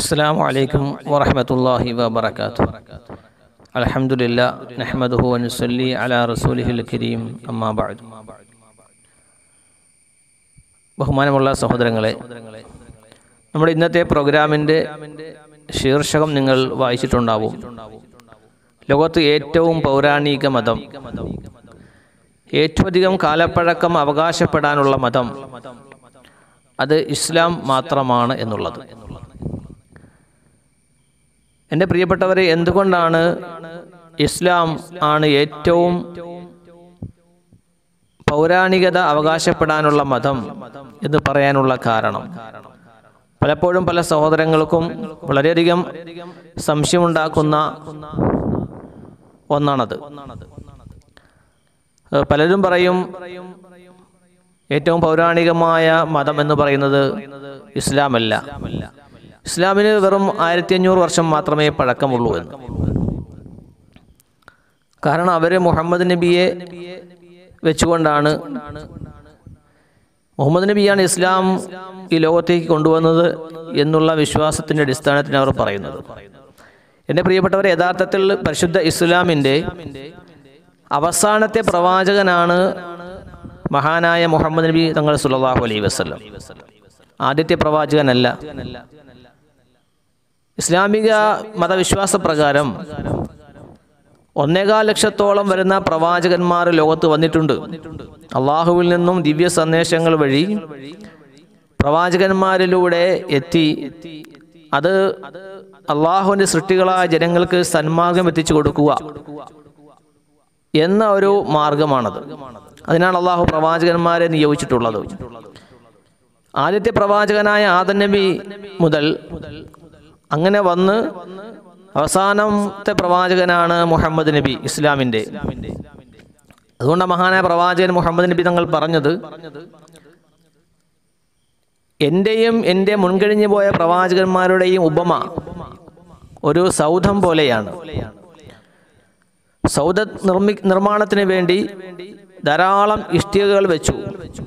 السلام عليكم ورحمة الله وبركاته الحمد لله نحمده ونصلي على رسوله الكريم أما بعد ബഹുമാനമുള്ള സഹോദരങ്ങളെ നമ്മുടെ ഇന്നത്തെ പ്രോഗ്രാമിൻ്റെ ശീർഷകം നിങ്ങൾ വായിച്ചിട്ടുണ്ടാവും ലോകത്ത് ഏറ്റവും പൗരാണിക മതം ഏറ്റവും അധികം കാലപ്പഴക്കം അവകാശപ്പെടാനുള്ള മതം അത് ഇസ്ലാം മാത്രമാണ് എന്നുള്ളത് എൻ്റെ പ്രിയപ്പെട്ടവരെ എന്തുകൊണ്ടാണ് ഇസ്ലാം ആണ് ഏറ്റവും പൗരാണികത അവകാശപ്പെടാനുള്ള മതം എന്ന് പറയാനുള്ള കാരണം പലപ്പോഴും പല സഹോദരങ്ങൾക്കും വളരെയധികം സംശയമുണ്ടാക്കുന്ന ഒന്നാണത് ഏഹ് പലരും പറയും ഏറ്റവും പൗരാണികമായ മതം എന്ന് പറയുന്നത് ഇസ്ലാമല്ല ഇസ്ലാമിന് വെറും ആയിരത്തി അഞ്ഞൂറ് വർഷം മാത്രമേ പഴക്കമുള്ളൂ എന്ന് കാരണം അവർ മുഹമ്മദ് നബിയെ വെച്ചുകൊണ്ടാണ് മുഹമ്മദ് നബിയാണ് ഇസ്ലാം ഈ ലോകത്തേക്ക് കൊണ്ടുവന്നത് എന്നുള്ള വിശ്വാസത്തിൻ്റെ അടിസ്ഥാനത്തിൽ അവർ പറയുന്നത് എൻ്റെ പ്രിയപ്പെട്ടവരെ യഥാർത്ഥത്തിൽ പരിശുദ്ധ ഇസ്ലാമിൻ്റെ അവസാനത്തെ പ്രവാചകനാണ് മഹാനായ മുഹമ്മദ് നബി തങ്ങൾ സുല്ലാഹു അലൈ വസ്ലം ആദ്യത്തെ പ്രവാചകനല്ല ഇസ്ലാമിക മതവിശ്വാസ പ്രകാരം ഒന്നേകാൽ ലക്ഷത്തോളം വരുന്ന പ്രവാചകന്മാർ ലോകത്ത് വന്നിട്ടുണ്ട് അള്ളാഹുവിൽ നിന്നും ദിവ്യ സന്ദേശങ്ങൾ വഴി പ്രവാചകന്മാരിലൂടെ എത്തി അത് അള്ളാഹുവിൻ്റെ സൃഷ്ടികളായ ജനങ്ങൾക്ക് സന്മാർഗം എത്തിച്ചു കൊടുക്കുക എന്ന ഒരു മാർഗമാണത് അതിനാണ് അള്ളാഹു പ്രവാചകന്മാരെ നിയോഗിച്ചിട്ടുള്ളത് ആദ്യത്തെ പ്രവാചകനായ ആദൻ നബി മുതൽ അങ്ങനെ വന്ന് അവസാനത്തെ പ്രവാചകനാണ് മുഹമ്മദ് നബി ഇസ്ലാമിൻ്റെ അതുകൊണ്ട് മഹാനായ പ്രവാചകൻ മുഹമ്മദ് നബി തങ്ങൾ പറഞ്ഞത് എൻ്റെയും എൻ്റെ മുൻകഴിഞ്ഞു പോയ പ്രവാചകന്മാരുടെയും ഉപമ ഒരു സൗധം പോലെയാണ് സൗധ നിർമ്മി നിർമ്മാണത്തിന് വേണ്ടി ധാരാളം ഇഷ്ടികകൾ വെച്ചു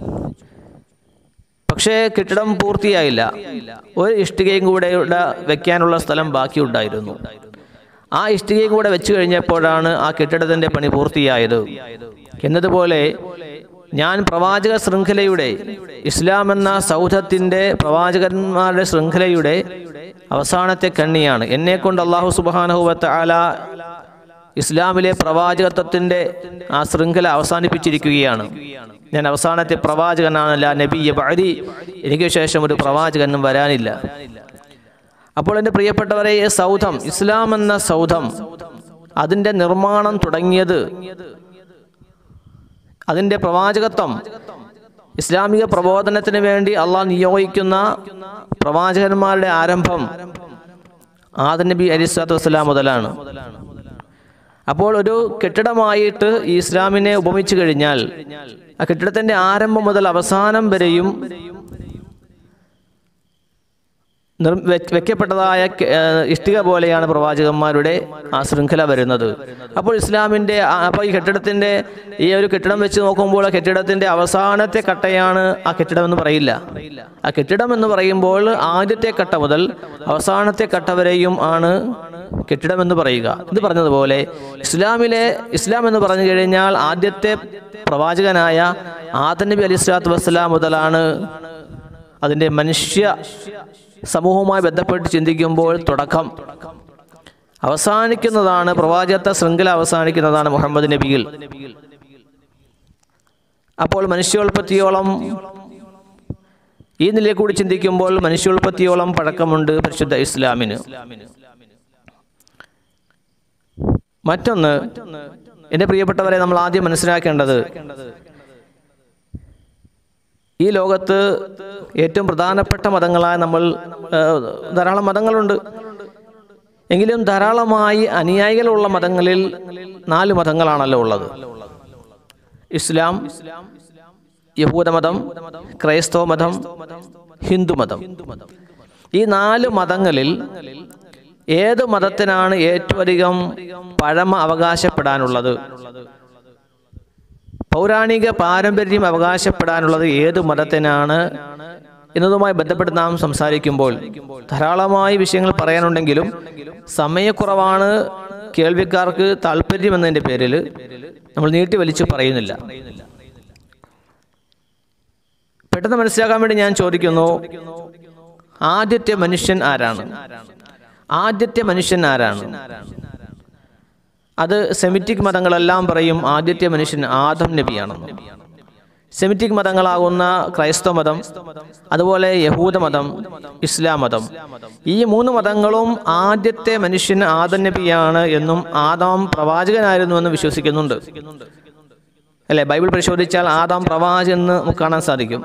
പക്ഷേ കെട്ടിടം പൂർത്തിയായില്ല ഒരു ഇഷ്ടികയും കൂടെ ഇവിടെ വെക്കാനുള്ള സ്ഥലം ബാക്കിയുണ്ടായിരുന്നു ആ ഇഷ്ടികയും കൂടെ വെച്ചു കഴിഞ്ഞപ്പോഴാണ് ആ കെട്ടിടത്തിന്റെ പണി പൂർത്തിയായത് എന്നതുപോലെ ഞാൻ പ്രവാചക ശൃംഖലയുടെ ഇസ്ലാം എന്ന സൗധത്തിന്റെ പ്രവാചകന്മാരുടെ ശൃംഖലയുടെ അവസാനത്തെ കണ്ണിയാണ് എന്നെ കൊണ്ട് അള്ളാഹു സുബാനഹുവത്ത് ആല ഇസ്ലാമിലെ പ്രവാചകത്വത്തിന്റെ ആ ശൃംഖല അവസാനിപ്പിച്ചിരിക്കുകയാണ് ഞാൻ അവസാനത്തെ പ്രവാചകനാണല്ല നബി ബഅദി എനിക്ക് ശേഷം ഒരു പ്രവാചകനും വരാനില്ല അപ്പോൾ എൻ്റെ പ്രിയപ്പെട്ടവരെ ഈ സൗധം ഇസ്ലാം എന്ന സൗധം അതിൻ്റെ നിർമ്മാണം തുടങ്ങിയത് അതിൻ്റെ പ്രവാചകത്വം ഇസ്ലാമിക പ്രബോധനത്തിന് വേണ്ടി അള്ളാഹ് നിയോഗിക്കുന്ന പ്രവാചകന്മാരുടെ ആരംഭം ആദൻ നബി അലിസ്ലാത്തു വസ്സലാം മുതലാണ് അപ്പോൾ ഒരു കെട്ടിടമായിട്ട് ഈ ഇസ്ലാമിനെ ഉപമിച്ചു കഴിഞ്ഞാൽ ആ കെട്ടിടത്തിന്റെ ആരംഭം മുതൽ അവസാനം വരെയും നിർ- വെ- വെക്കപ്പെട്ടതായ കെ- ഏഹ് ഇഷ്ടിക പോലെയാണ് പ്രവാചകന്മാരുടെ ആ ശൃംഖല വരുന്നത് അപ്പോൾ ഇസ്ലാമിന്റെ ആ- അപ്പോൾ ഈ കെട്ടിടത്തിന്റെ ഈ ഒരു കെട്ടിടം വെച്ച് നോക്കുമ്പോൾ ആ കെട്ടിടത്തിന്റെ അവസാനത്തെ കട്ടയാണ് ആ കെട്ടിടം എന്ന് പറയില്ല ആ കെട്ടിടം എന്ന് പറയുമ്പോൾ ആദ്യത്തെ കട്ട മുതൽ അവസാനത്തെ കട്ട വരെയും ആണ് കെട്ടിടം എന്ന് പറയുക ഇത് പറഞ്ഞതുപോലെ ഇസ്ലാമിലെ ഇസ്ലാം എന്ന് പറഞ്ഞു കഴിഞ്ഞാൽ ആദ്യത്തെ പ്രവാചകനായ ആദൻ നബി അലി സ്വലാത്തു വസ്സലാം മുതലാണ് അതിൻ്റെ മനുഷ്യ സമൂഹവുമായി ബന്ധപ്പെട്ട് ചിന്തിക്കുമ്പോൾ തുടക്കം അവസാനിക്കുന്നതാണ് പ്രവാചകത്വ ശൃംഖല അവസാനിക്കുന്നതാണ് മുഹമ്മദ് നബിയിൽ അപ്പോൾ മനുഷ്യോൽപ്പത്തിയോളം ഈ നിലയിൽ കൂടി ചിന്തിക്കുമ്പോൾ മനുഷ്യോൽപ്പത്തിയോളം പഴക്കമുണ്ട് പരിശുദ്ധ ഇസ്ലാമിന് മറ്റൊന്ന് എൻ്റെ പ്രിയപ്പെട്ടവരെ നമ്മൾ ആദ്യം മനസ്സിലാക്കേണ്ടത് ഈ ലോകത്ത് ഏറ്റവും പ്രധാനപ്പെട്ട മതങ്ങളായ നമ്മൾ ആ, ധാരാളം മതങ്ങളുണ്ട് എങ്കിലും ധാരാളമായി അനുയായികളുള്ള മതങ്ങളിൽ നാല് മതങ്ങളാണല്ലോ ഉള്ളത് ഇസ്ലാം യഹൂദമതം ക്രൈസ്തവ മതം ഹിന്ദുമതം ഈ നാല് മതങ്ങളിൽ ഏത് മതത്തിനാണ് ഏറ്റവും അധികം പഴമ അവകാശപ്പെടാനുള്ളത് പൗരാണിക പാരമ്പര്യം അവകാശപ്പെടാനുള്ളത് ഏത് മതത്തിനാണ് എന്നതുമായി ബന്ധപ്പെട്ട് നാം സംസാരിക്കുമ്പോൾ ധാരാളമായി വിഷയങ്ങൾ പറയാനുണ്ടെങ്കിലും സമയക്കുറവാണ് കേൾവിക്കാർക്ക് താല്പര്യമെന്നതിൻ്റെ പേരിൽ നമ്മൾ നീട്ടി വലിച്ചു പറയുന്നില്ല പെട്ടെന്ന് മനസ്സിലാക്കാൻ വേണ്ടി ഞാൻ ചോദിക്കുന്നു ആദ്യത്തെ മനുഷ്യൻ ആരാണ് ആദ്യത്തെ മനുഷ്യൻ ആരാണ് അത് സെമിറ്റിക് മതങ്ങളെല്ലാം പറയും ആദ്യത്തെ മനുഷ്യൻ ആദം നബിയാണെന്ന് സെമിറ്റിക് മതങ്ങളാകുന്ന ക്രൈസ്തവ മതം അതുപോലെ യഹൂദ മതം ഇസ്ലാം മതം ഈ മൂന്ന് മതങ്ങളും ആദ്യത്തെ മനുഷ്യൻ ആദം നബിയാണ് എന്നും ആദാം പ്രവാചകനായിരുന്നു എന്നും വിശ്വസിക്കുന്നുണ്ട് അല്ലെ ബൈബിൾ പരിശോധിച്ചാൽ ആദാം പ്രവാചകൻ എന്ന് നമുക്ക് കാണാൻ സാധിക്കും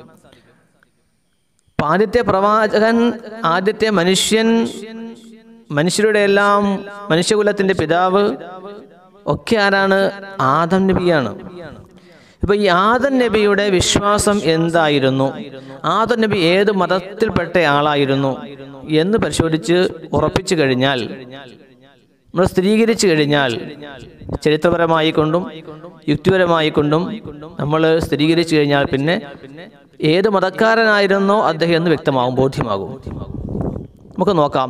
അപ്പൊ ആദ്യത്തെ പ്രവാചകൻ ആദ്യത്തെ മനുഷ്യൻ മനുഷ്യരുടെ എല്ലാം മനുഷ്യകുലത്തിന്റെ പിതാവ് ഒക്കെ ആരാണ് ആദം നബിയാണ് ഇപ്പൊ ഈ ആദം നബിയുടെ വിശ്വാസം എന്തായിരുന്നു ആദം നബി ഏത് മതത്തിൽപ്പെട്ട ആളായിരുന്നു എന്ന് പരിശോധിച്ച് ഉറപ്പിച്ചു കഴിഞ്ഞാൽ നമ്മൾ സ്ഥിരീകരിച്ചു കഴിഞ്ഞാൽ ചരിത്രപരമായി കൊണ്ടും യുക്തിപരമായി കൊണ്ടും നമ്മൾ സ്ഥിരീകരിച്ചു കഴിഞ്ഞാൽ പിന്നെ ഏത് മതക്കാരനായിരുന്നോ അദ്ദേഹം എന്ന് വ്യക്തമാകും ബോധ്യമാകും നമുക്ക് നോക്കാം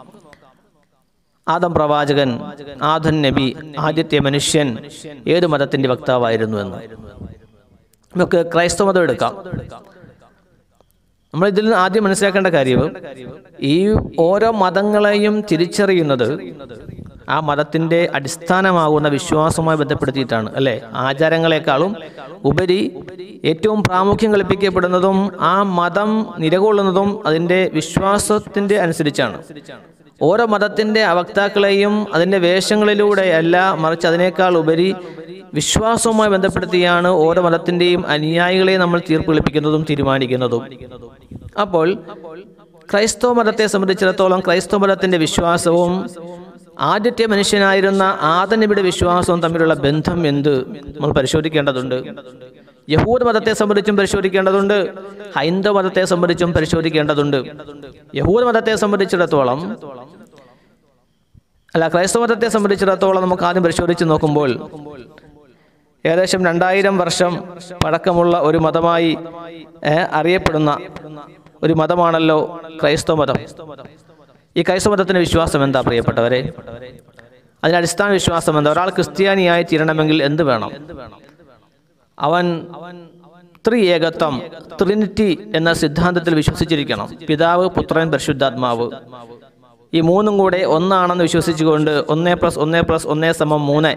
ആദം പ്രവാചകൻ ആദൻ നബി ആദ്യത്തെ മനുഷ്യൻ ഏത് മതത്തിന്റെ വക്താവായിരുന്നു എന്ന് നമുക്ക് ക്രൈസ്തവ മതം എടുക്കാം നമ്മൾ ഇതിൽ നിന്ന് ആദ്യം മനസ്സിലാക്കേണ്ട കാര്യം ഈ ഓരോ മതങ്ങളെയും തിരിച്ചറിയുന്നത് ആ മതത്തിന്റെ അടിസ്ഥാനമാകുന്ന വിശ്വാസവുമായി ബന്ധപ്പെടുത്തിയിട്ടാണ് അല്ലെ ആചാരങ്ങളെക്കാളും ഉപരി ഏറ്റവും പ്രാമുഖ്യം കൽപ്പിക്കപ്പെടുന്നതും ആ മതം നിലകൊള്ളുന്നതും അതിന്റെ വിശ്വാസത്തിന്റെ അനുസരിച്ചാണ് ഓരോ മതത്തിന്റെ അവക്താക്കളെയും അതിന്റെ വേഷങ്ങളിലൂടെ അല്ല മറിച്ച് അതിനേക്കാൾ ഉപരി വിശ്വാസവുമായി ബന്ധപ്പെടുത്തിയാണ് ഓരോ മതത്തിന്റെയും അനുയായികളെ നമ്മൾ തീർപ്പ് കൽപ്പിക്കുന്നതും തീരുമാനിക്കുന്നതും അപ്പോൾ ക്രൈസ്തവ മതത്തെ സംബന്ധിച്ചിടത്തോളം ക്രൈസ്തവ മതത്തിന്റെ വിശ്വാസവും ആദ്യത്തെ മനുഷ്യനായിരുന്ന ആദനബിയുടെ വിശ്വാസവും തമ്മിലുള്ള ബന്ധം എന്ത് നമ്മൾ പരിശോധിക്കേണ്ടതുണ്ട് യഹൂദ മതത്തെ സംബന്ധിച്ചും പരിശോധിക്കേണ്ടതുണ്ട് ഹൈന്ദവ മതത്തെ സംബന്ധിച്ചും പരിശോധിക്കേണ്ടതുണ്ട് യഹൂദ മതത്തെ സംബന്ധിച്ചിടത്തോളം അല്ല ക്രൈസ്തവ മതത്തെ സംബന്ധിച്ചിടത്തോളം നമുക്ക് ആദ്യം പരിശോധിച്ച് നോക്കുമ്പോൾ ഏകദേശം രണ്ടായിരം വർഷം പഴക്കമുള്ള ഒരു മതമായി ഏ, അറിയപ്പെടുന്ന ഒരു മതമാണല്ലോ ക്രൈസ്തവ മതം ഈ ക്രൈസ്തവ മതത്തിന്റെ വിശ്വാസം എന്താ പ്രിയപ്പെട്ടവരെ അതിന്റെ അടിസ്ഥാന വിശ്വാസം എന്താ ഒരാൾ ക്രിസ്ത്യാനിയായി തീരണമെങ്കിൽ എന്ത് വേണം അവൻ ത്രിയേകത്വം ട്രിനിറ്റി എന്ന സിദ്ധാന്തത്തിൽ വിശ്വസിച്ചിരിക്കണം പിതാവ് പുത്രൻ പരിശുദ്ധാത്മാവ് ഈ മൂന്നും കൂടെ ഒന്നാണെന്ന് വിശ്വസിച്ചുകൊണ്ട് ഒന്നേ പ്ലസ് ഒന്നേ പ്ലസ് ഒന്നേ സമം മൂന്ന്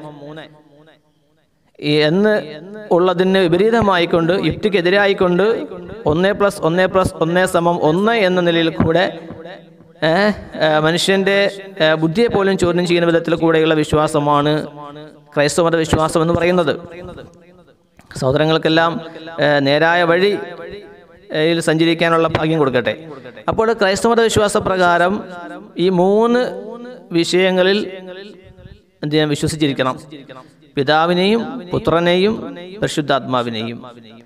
ഈ എന്ന് ഉള്ളതിന് വിപരീതമായിക്കൊണ്ട് യുക്തിക്കെതിരായിക്കൊണ്ട് ഒന്നേ പ്ലസ് ഒന്നേ പ്ലസ് ഒന്നേ സമം ഒന്ന് എന്ന നിലയിൽ കൂടെ ഏ, ഏ, മനുഷ്യന്റെ ഏ, ബുദ്ധിയെ പോലും ചോദ്യം ചെയ്യുന്ന വിധത്തിൽ കൂടെയുള്ള വിശ്വാസമാണ് ക്രൈസ്തവ മത വിശ്വാസം എന്ന് പറയുന്നത് സഹോദരങ്ങൾക്കെല്ലാം ഏ, നേരായ വഴി യിൽ സഞ്ചരിക്കാനുള്ള ഭാഗ്യം കൊടുക്കട്ടെ അപ്പോൾ ക്രൈസ്തവ മത വിശ്വാസ പ്രകാരം ഈ മൂന്ന് വിഷയങ്ങളിൽ എന്ത് ചെയ്യാൻ വിശ്വസിച്ചിരിക്കണം പിതാവിനെയും പുത്രനെയും പരിശുദ്ധാത്മാവിനെയും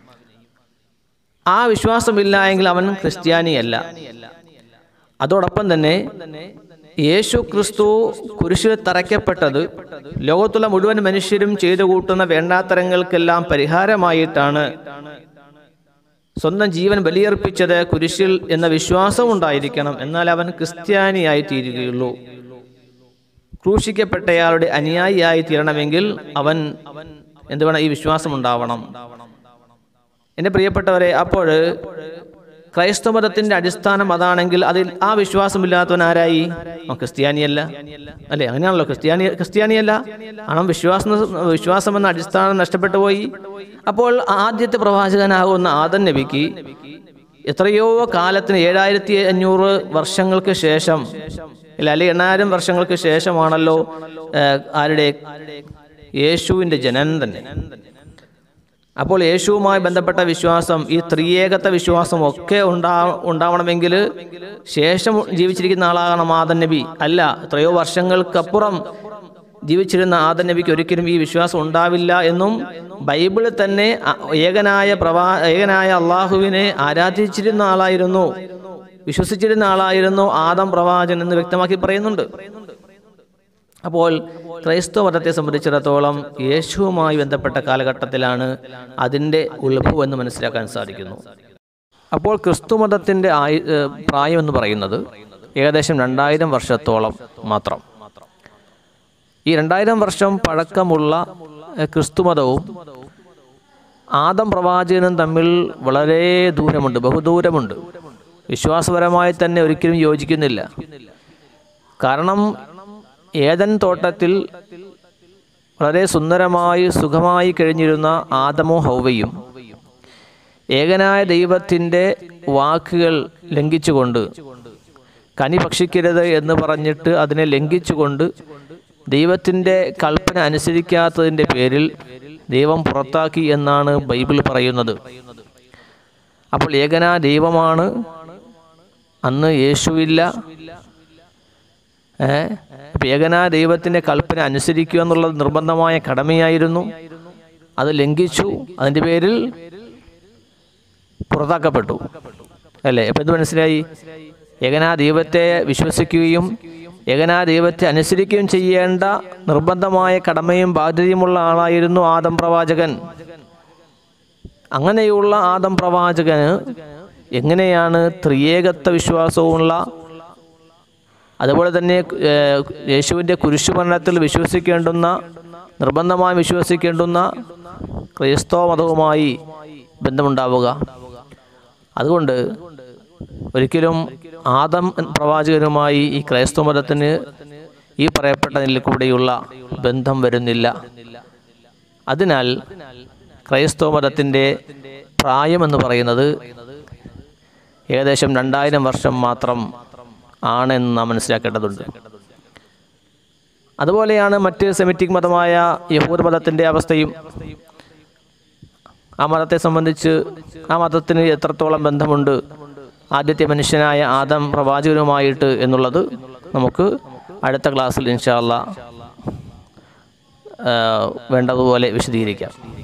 ആ വിശ്വാസമില്ല എങ്കിൽ അവൻ ക്രിസ്ത്യാനിയല്ല അതോടൊപ്പം തന്നെ യേശു ക്രിസ്തു കുരിശിൽ തറയ്ക്കപ്പെട്ടത് ലോകത്തുള്ള മുഴുവൻ മനുഷ്യരും ചെയ്തു കൂട്ടുന്ന വേണ്ടാത്തരങ്ങൾക്കെല്ലാം പരിഹാരമായിട്ടാണ് സ്വന്തം ജീവൻ ബലിയർപ്പിച്ചത് കുരിശിൽ എന്ന വിശ്വാസം ഉണ്ടായിരിക്കണം എന്നാൽ അവൻ ക്രിസ്ത്യാനിയായി തീരുകയുള്ളൂ ക്രൂശിക്കപ്പെട്ടയാളുടെ അനുയായിയായി തീരണമെങ്കിൽ അവൻ എന്ത് വേണം ഈ വിശ്വാസം ഉണ്ടാവണം എൻ്റെ പ്രിയപ്പെട്ടവരെ അപ്പോൾ ക്രൈസ്തവ മതത്തിന്റെ അടിസ്ഥാനം അതാണെങ്കിൽ അതിൽ ആ വിശ്വാസമില്ലാത്തവൻ ആരായി അവൻ ക്രിസ്ത്യാനിയല്ല അല്ലെ അങ്ങനെയാണല്ലോ ക്രിസ്ത്യാനി ക്രിസ്ത്യാനിയല്ല കാരണം വിശ്വാസം വിശ്വാസം എന്ന അടിസ്ഥാനം നഷ്ടപ്പെട്ടു പോയി അപ്പോൾ ആദ്യത്തെ പ്രവാചകനാകുന്ന ആദൻ നബിക്ക് എത്രയോ കാലത്തിന് ഏഴായിരത്തി അഞ്ഞൂറ് വർഷങ്ങൾക്ക് ശേഷം ഇല്ല അല്ലെ എണ്ണായിരം വർഷങ്ങൾക്ക് ശേഷമാണല്ലോ ഏഹ്, ആരുടെ യേശുവിന്റെ ജനനം തന്നെ അപ്പോൾ യേശുവുമായി ബന്ധപ്പെട്ട വിശ്വാസം ഈ ത്രിയേകത്വ വിശ്വാസം ഒക്കെ ഉണ്ടാ ഉണ്ടാവണമെങ്കിൽ ശേഷം ജീവിച്ചിരിക്കുന്ന ആളാകണം ആദൻ നബി അല്ല എത്രയോ വർഷങ്ങൾക്കപ്പുറം ജീവിച്ചിരുന്ന ആദൻ നബിക്ക് ഒരിക്കലും ഈ വിശ്വാസം ഉണ്ടാവില്ല എന്നും ബൈബിളിൽ തന്നെ അ- ഏകനായ പ്രവാ ഏകനായ അള്ളാഹുവിനെ ആരാധിച്ചിരുന്ന ആളായിരുന്നു വിശ്വസിച്ചിരുന്ന ആളായിരുന്നു ആദം പ്രവാചകൻ എന്ന് വ്യക്തമാക്കി പറയുന്നുണ്ട് അപ്പോൾ ക്രൈസ്തവ മതത്തെ സംബന്ധിച്ചിടത്തോളം യേശുവുമായി ബന്ധപ്പെട്ട കാലഘട്ടത്തിലാണ് അതിൻ്റെ ഉത്ഭവം എന്ന് മനസ്സിലാക്കാൻ സാധിക്കുന്നു അപ്പോൾ ക്രിസ്തു മതത്തിൻ്റെ ആയി ഏഹ് പ്രായം എന്ന് പറയുന്നത് ഏകദേശം രണ്ടായിരം വർഷത്തോളം മാത്രം ഈ രണ്ടായിരം വർഷം പഴക്കമുള്ള ഏഹ് ക്രിസ്തുമതവും ആദം പ്രവാചകനും തമ്മിൽ വളരെ ദൂരമുണ്ട് ബഹുദൂരമുണ്ട് വിശ്വാസപരമായി തന്നെ ഒരിക്കലും യോജിക്കുന്നില്ല കാരണം ഏതൻ തോട്ടത്തിൽ വളരെ സുന്ദരമായി സുഖമായി കഴിഞ്ഞിരുന്ന ആദമോ ഹൗവയും ഏകനായ ദൈവത്തിൻ്റെ വാക്കുകൾ ലംഘിച്ചുകൊണ്ട് കനി ഭക്ഷിക്കരുത് എന്ന് പറഞ്ഞിട്ട് അതിനെ ലംഘിച്ചുകൊണ്ട് ദൈവത്തിൻ്റെ കൽപ്പന അനുസരിക്കാത്തതിൻ്റെ പേരിൽ ദൈവം പുറത്താക്കി എന്നാണ് ബൈബിൾ പറയുന്നത് അപ്പോൾ ഏകനാ ദൈവമാണ് അന്ന് യേശുവില്ല ഏ അപ്പോൾ ഏകനാ ദൈവത്തിൻ്റെ കൽപ്പന അനുസരിക്കുക എന്നുള്ളത് നിർബന്ധമായ കടമയായിരുന്നു അത് ലംഘിച്ചു അതിൻ്റെ പേരിൽ പുറത്താക്കപ്പെട്ടു അല്ലേ അപ്പം എന്ത് മനസ്സിലായി ഏകനാ ദൈവത്തെ വിശ്വസിക്കുകയും ഏകനാ ദൈവത്തെ അനുസരിക്കുകയും ചെയ്യേണ്ട നിർബന്ധമായ കടമയും ബാധ്യതയുമുള്ള ആളായിരുന്നു ആദം പ്രവാചകൻ അങ്ങനെയുള്ള ആദം പ്രവാചകന് എങ്ങനെയാണ് ത്രിയേകത്വ വിശ്വാസവുമുള്ള അതുപോലെ തന്നെ ഏഹ്, യേശുവിൻ്റെ കുരിശുമരണത്തിൽ വിശ്വസിക്കേണ്ടുന്ന നിർബന്ധമായി വിശ്വസിക്കേണ്ടുന്ന ക്രൈസ്തവ മതവുമായി ബന്ധമുണ്ടാവുക അതുകൊണ്ട് ഒരിക്കലും ആദം പ്രവാചകനുമായി ഈ ക്രൈസ്തവ മതത്തിന് ഈ പറയപ്പെട്ടതിൽ കൂടെയുള്ള ബന്ധം വരുന്നില്ല അതിനാൽ ക്രൈസ്തവ മതത്തിൻ്റെ പ്രായമെന്ന് പറയുന്നത് ഏകദേശം രണ്ടായിരം വർഷം മാത്രം ആണെന്ന് നാം മനസ്സിലാക്കേണ്ടതുണ്ട് അതുപോലെയാണ് മറ്റ് സെമിറ്റിക് മതമായ യഹൂദ മതത്തിൻ്റെ അവസ്ഥയും ആ മതത്തെ സംബന്ധിച്ച് ആ മതത്തിന് എത്രത്തോളം ബന്ധമുണ്ട് ആദ്യത്തെ മനുഷ്യനായ ആദം പ്രവാചകനുമായിട്ട് എന്നുള്ളത് നമുക്ക് അടുത്ത ക്ലാസ്സിൽ ഇൻഷാല്ല വേണ്ടതുപോലെ വിശദീകരിക്കാം